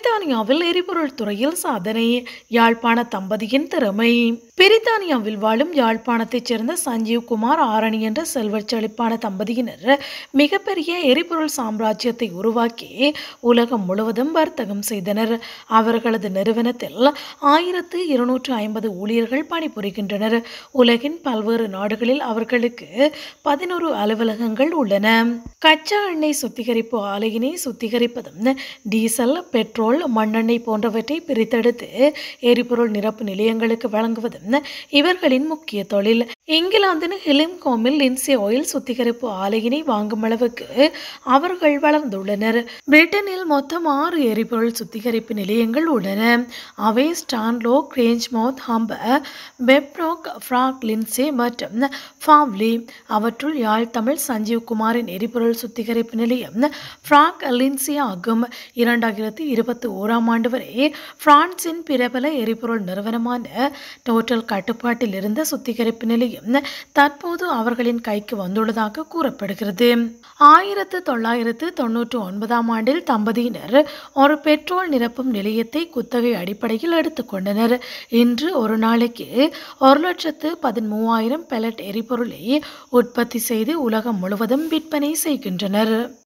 பிரித்தானியாவில் எரிபொருள் துறையில் சாதனை யாழ்ப்பாண தம்பதியின் திறமை பிரித்தானியாவில் வாழும் யாழ்ப்பாணத்தைச் சேர்ந்த சஞ்சீவ் குமார் ஆரணி என்ற செல்வச் செழிப்பான தம்பதியினர் மிகப்பெரிய எரிபொருள் சாம்ராஜ்யத்தை உருவாக்கி உலகம் முழுவதும் வர்த்தகம் செய்தனர் அவர்களது நிறுவனத்தில் ஆயிரத்து இருநூற்று ஐம்பது ஊழியர்கள் பணிபுரிகின்றனர் உலகின் பல்வேறு நாடுகளில் அவர்களுக்கு பதினோரு அலுவலகங்கள் உள்ளன கச்சா எண்ணெய் சுத்திகரிப்பு ஆலையினை சுத்திகரிப்பதும் டீசல் பெட்ரோல் மண்ணெண்ணெய் போன்றவற்றை பிரித்தெடுத்து எரிபொருள் நிரப்பு நிலையங்களுக்கு வழங்குவதும் இவர்களின் முக்கிய தொழில் இங்கிலாந்தின் ஹிலிம்கோமில் லின்சி ஆயில் சுத்திகரிப்பு ஆலையினை வாங்கும் அளவுக்கு அவர்கள் வளர்ந்துள்ளனர் பிரிட்டனில் மொத்தம் ஆறு எரிபொருள் சுத்திகரிப்பு நிலையங்கள் உள்ளன அவை ஸ்டான்லோ கிரேஞ்ச்மவுத் ஹம்பர் பெப்ரோக் ஃப்ராக் லின்சே மற்றும் ஃபாவ்லி அவற்றுள் யாழ் தமிழ் சஞ்சீவ் குமாரின் எரிபொருள் சுத்திகரிப்பு நிலையம் ஃப்ராக் லின்சி ஆகும் இரண்டாயிரத்தி இருபத்தி ஓராம் ஆண்டு வரை பிரான்சின் பிரபல எரிபொருள் நிறுவனமான டோட்டல் கட்டுப்பாட்டில் இருந்த சுத்திகரிப்பு நிலையம் தற்போது அவர்களின் கைக்கு வந்துள்ளதாக கூறப்படுகிறது ஆயிரத்து தொள்ளாயிரத்து தொன்னூற்று ஒன்பதாம் ஆண்டில் தம்பதியினர் ஒரு பெட்ரோல் நிரப்பும் நிலையத்தை குத்தகை அடிப்படையில் எடுத்துக்கொண்டனர் இன்று ஒரு நாளைக்கு ஒரு லட்சத்து பதிமூவாயிரம் பெலட் எரிபொருளை உற்பத்தி செய்து உலகம் முழுவதும் விற்பனை செய்கின்றனர்